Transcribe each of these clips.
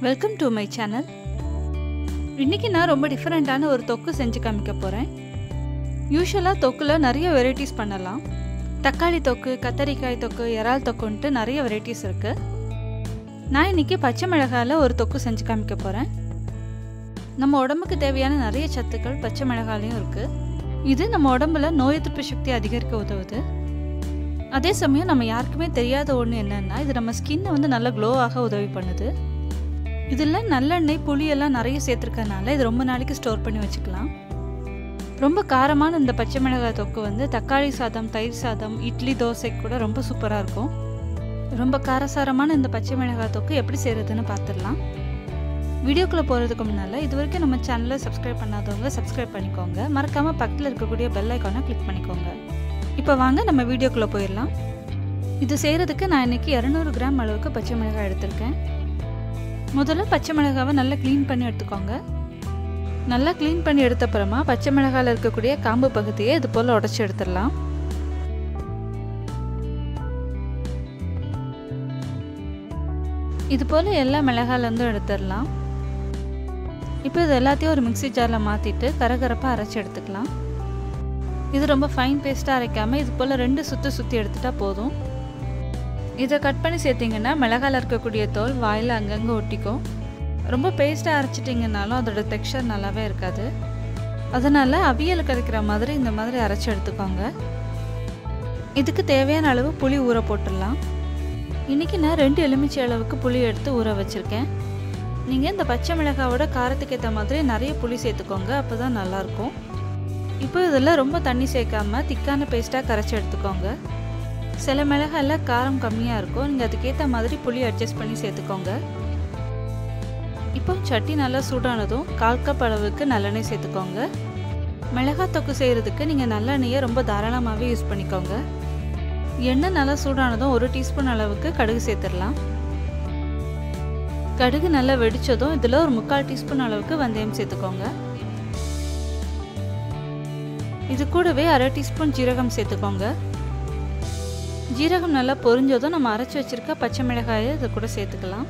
Welcome to my channel இன்றைக்கி நான் ரொம்ப டிஃப்ரெண்ட்டான ஒரு தொக்கு செஞ்சு காமிக்க போகிறேன் யூஸ்வலாக தொக்கில் நிறைய வெரைட்டிஸ் பண்ணலாம் தக்காளி தொக்கு கத்தரிக்காய் தொக்கு இறால் தொக்குன்ட்டு நிறைய வெரைட்டிஸ் இருக்குது நான் இன்றைக்கி பச்சை மிளகாயில் ஒரு தொக்கு செஞ்சு காமிக்க போகிறேன் நம்ம உடம்புக்கு தேவையான நிறைய சத்துக்கள் பச்சை மிளகாலையும் இருக்குது இது நம்ம உடம்புல நோய் எதிர்ப்பு சக்தி அதிகரிக்க உதவுது அதே சமயம் நம்ம யாருக்குமே தெரியாத ஒன்று என்னன்னா இது நம்ம ஸ்கின்னை வந்து நல்லா க்ளோ ஆக உதவி பண்ணுது இதில் நல்லெண்ணெய் புளியெல்லாம் நிறைய சேர்த்துருக்கறனால இது ரொம்ப நாளைக்கு ஸ்டோர் பண்ணி வச்சுக்கலாம் ரொம்ப காரமான இந்த பச்சை மிளகாய் தொக்கு வந்து தக்காளி சாதம் தயிர் சாதம் இட்லி தோசை கூட ரொம்ப சூப்பராக இருக்கும் ரொம்ப காரசாரமான இந்த பச்சை மிளகாய் தொக்கு எப்படி செய்கிறதுன்னு பார்த்துடலாம் வீடியோக்குள்ளே போகிறதுக்கு முன்னால் இது வரைக்கும் நம்ம சேனலை சப்ஸ்கிரைப் பண்ணாதவங்க சப்ஸ்கிரைப் பண்ணிக்கோங்க மறக்காமல் பக்கத்தில் இருக்கக்கூடிய பெல் ஐக்கானை கிளிக் பண்ணிக்கோங்க இப்போ வாங்க நம்ம வீடியோக்குள்ளே போயிடலாம் இது செய்கிறதுக்கு நான் இன்றைக்கி இரநூறு கிராம் அளவுக்கு பச்சை மிளகாய் எடுத்திருக்கேன் முதல்ல பச்சை மிளகாவை நல்லா க்ளீன் பண்ணி எடுத்துக்கோங்க நல்லா க்ளீன் பண்ணி எடுத்த அப்புறமா பச்சை மிளகாயில் இருக்கக்கூடிய காம்பு பகுதியை இது போல் உடச்சி எடுத்துடலாம் இது போல் எல்லா மிளகாலேருந்தும் எடுத்துடலாம் இப்போ இது எல்லாத்தையும் ஒரு மிக்சி ஜாரில் மாற்றிட்டு கரகரப்பாக அரைச்சி எடுத்துக்கலாம் இது ரொம்ப ஃபைன் பேஸ்ட்டாக அரைக்காமல் இது போல் ரெண்டு சுற்றி சுற்றி எடுத்துட்டா போதும் இதை கட் பண்ணி சேர்த்திங்கன்னா மிளகாயில் இருக்கக்கூடிய தோல் வாயில் அங்கங்கே ஒட்டிக்கும் ரொம்ப பேஸ்ட்டாக அரைச்சிட்டிங்கனாலும் அதோட டெக்ஸ்சர் நல்லாவே இருக்காது அதனால் அவியல் கரைக்கிற மாதிரி இந்த மாதிரி அரைச்சி எடுத்துக்கோங்க இதுக்கு தேவையான அளவு புளி ஊற போட்டுடலாம் இன்றைக்கி நான் ரெண்டு எலுமிச்சை அளவுக்கு புளி எடுத்து ஊற வச்சுருக்கேன் நீங்கள் இந்த பச்சை மிளகாவோட காரத்துக்கு ஏற்ற மாதிரி நிறைய புளி சேர்த்துக்கோங்க அப்போ தான் நல்லாயிருக்கும் இப்போ இதில் ரொம்ப தண்ணி சேர்க்காம திக்கான பேஸ்ட்டாக கரைச்சி எடுத்துக்கோங்க சில மிளகாயில் காரம் கம்மியாக இருக்கும் நீங்கள் அதுக்கேற்ற மாதிரி புளி அட்ஜஸ்ட் பண்ணி சேர்த்துக்கோங்க இப்போ சட்டி நல்லா சூடானதும் கால் கப் அளவுக்கு நல்லெண்ணெய் சேர்த்துக்கோங்க மிளகாய் தொக்கு செய்கிறதுக்கு நீங்கள் நல்லெண்ணெயை ரொம்ப தாராளமாகவே யூஸ் பண்ணிக்கோங்க எண்ணெய் நல்லா சூடானதும் ஒரு டீஸ்பூன் அளவுக்கு கடுகு சேர்த்துடலாம் கடுகு நல்லா வெடித்ததும் இதில் ஒரு முக்கால் டீஸ்பூன் அளவுக்கு வெந்தயம் சேர்த்துக்கோங்க இது கூடவே அரை டீஸ்பூன் ஜீரகம் சேர்த்துக்கோங்க ஜீரகம் நல்லா பொரிஞ்சதும் நம்ம அரைச்சி வச்சுருக்க பச்சை மிளகாயை இதை கூட சேர்த்துக்கலாம்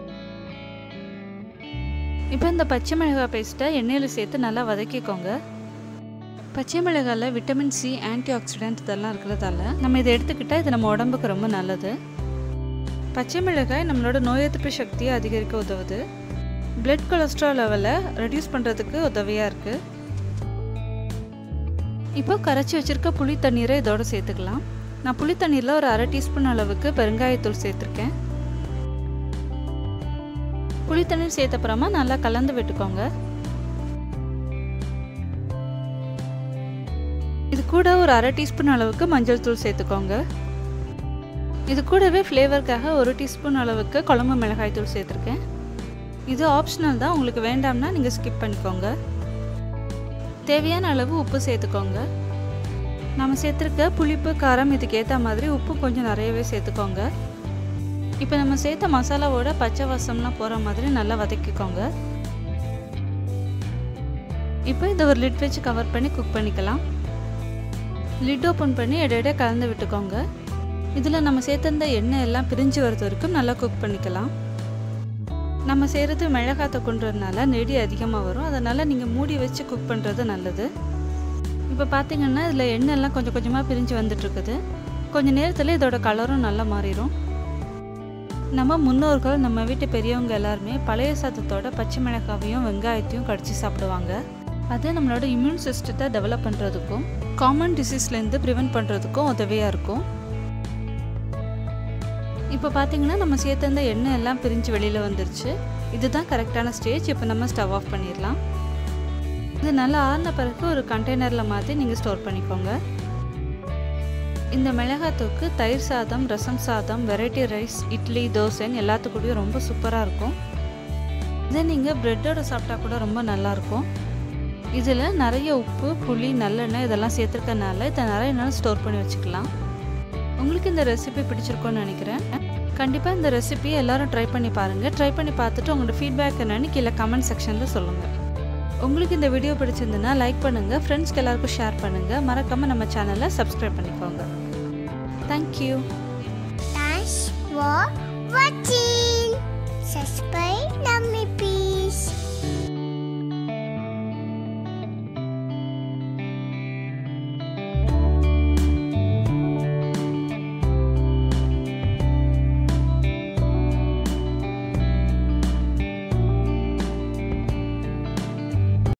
இப்போ இந்த பச்சை மிளகாய் பேஸ்ட்டை எண்ணெயில் சேர்த்து நல்லா வதக்கிக்கோங்க பச்சை மிளகாயில் விட்டமின் சி ஆன்டி ஆக்சிடென்ட் இதெல்லாம் இருக்கிறதால நம்ம இதை எடுத்துக்கிட்டால் இது நம்ம உடம்புக்கு ரொம்ப நல்லது பச்சை மிளகாய் நம்மளோட நோய் எதிர்ப்பு சக்தியை அதிகரிக்க உதவுது பிளட் கொலஸ்ட்ரால் லெவலை ரெடியூஸ் பண்ணுறதுக்கு உதவியாக இருக்குது இப்போ கரைச்சி வச்சுருக்க புளி தண்ணீரை இதோட சேர்த்துக்கலாம் நான் புளி தண்ணீரில் ஒரு அரை டீஸ்பூன் அளவுக்கு பெருங்காயத்தூள் சேர்த்துருக்கேன் புளி தண்ணீர் சேர்த்தப்புறமா நல்லா கலந்து விட்டுக்கோங்க இது கூட ஒரு அரை டீஸ்பூன் அளவுக்கு மஞ்சள் தூள் சேர்த்துக்கோங்க இது கூடவே ஃப்ளேவருக்காக ஒரு டீஸ்பூன் அளவுக்கு குழம்பு மிளகாய் தூள் சேர்த்துருக்கேன் இது ஆப்ஷனல் தான் உங்களுக்கு வேண்டாம்னா நீங்கள் ஸ்கிப் பண்ணிக்கோங்க தேவையான அளவு உப்பு சேர்த்துக்கோங்க நம்ம சேர்த்துருக்க புளிப்பு காரம் இதுக்கு ஏற்ற மாதிரி உப்பு கொஞ்சம் நிறையவே சேர்த்துக்கோங்க இப்போ நம்ம சேர்த்த மசாலாவோட பச்சை வாசம்லாம் போகிற மாதிரி நல்லா வதக்கிக்கோங்க இப்போ இதை ஒரு லிட் வச்சு கவர் பண்ணி குக் பண்ணிக்கலாம் லிட் ஓப்பன் பண்ணி இடையிட கலந்து விட்டுக்கோங்க இதில் நம்ம சேர்த்திருந்த எண்ணெய் எல்லாம் பிரிஞ்சு வரது வரைக்கும் நல்லா குக் பண்ணிக்கலாம் நம்ம செய்கிறது மிளகாய் தொக்குன்றதுனால நெடி அதிகமாக வரும் அதனால் நீங்கள் மூடி வச்சு குக் பண்ணுறது நல்லது இப்போ பார்த்தீங்கன்னா இதில் எண்ணெய்லாம் கொஞ்சம் கொஞ்சமாக பிரிஞ்சு வந்துட்டுருக்குது கொஞ்சம் நேரத்தில் இதோட கலரும் நல்லா மாறிடும் நம்ம முன்னோர்கள் நம்ம வீட்டு பெரியவங்க எல்லாருமே பழைய சாதத்தோட பச்சை மிளகாவையும் வெங்காயத்தையும் கடிச்சு சாப்பிடுவாங்க அது நம்மளோட இம்யூன் சிஸ்டத்தை டெவலப் பண்ணுறதுக்கும் காமன் டிசீஸ்லேருந்து ப்ரிவெண்ட் பண்ணுறதுக்கும் உதவியாக இருக்கும் இப்போ பார்த்தீங்கன்னா நம்ம சேர்த்திருந்த எண்ணெய் எல்லாம் பிரிஞ்சு வெளியில் வந்துருச்சு இதுதான் கரெக்டான ஸ்டேஜ் இப்போ நம்ம ஸ்டவ் ஆஃப் பண்ணிடலாம் இது நல்லா ஆறின பிறகு ஒரு கண்டெய்னரில் மாற்றி நீங்கள் ஸ்டோர் பண்ணிக்கோங்க இந்த மிளகாய் தொக்கு தயிர் சாதம் ரசம் சாதம் வெரைட்டி ரைஸ் இட்லி தோசைன்னு எல்லாத்துக்கூடயும் ரொம்ப சூப்பராக இருக்கும் இதை நீங்கள் ப்ரெட்டோட சாப்பிட்டா கூட ரொம்ப நல்லாயிருக்கும் இதில் நிறைய உப்பு புளி நல்லெண்ணெய் இதெல்லாம் சேர்த்துருக்கனால இதை நிறைய நாள் ஸ்டோர் பண்ணி வச்சுக்கலாம் உங்களுக்கு இந்த ரெசிபி பிடிச்சிருக்கோன்னு நினைக்கிறேன் கண்டிப்பாக இந்த ரெசிபியை எல்லோரும் ட்ரை பண்ணி பாருங்கள் ட்ரை பண்ணி பார்த்துட்டு உங்களோட ஃபீட்பேக் என்னன்னு கீழே கமெண்ட் செக்ஷனில் சொல்லுங்கள் உங்களுக்கு இந்த வீடியோ பிடிச்சிருந்துன்னா லைக் பண்ணுங்கள் ஃப்ரெண்ட்ஸ்க்கு எல்லாருக்கும் ஷேர் பண்ணுங்கள் மறக்காமல் நம்ம சேனலை சப்ஸ்கிரைப் பண்ணிக்கோங்க thank you Thanks for watching. subscribe, love me, please.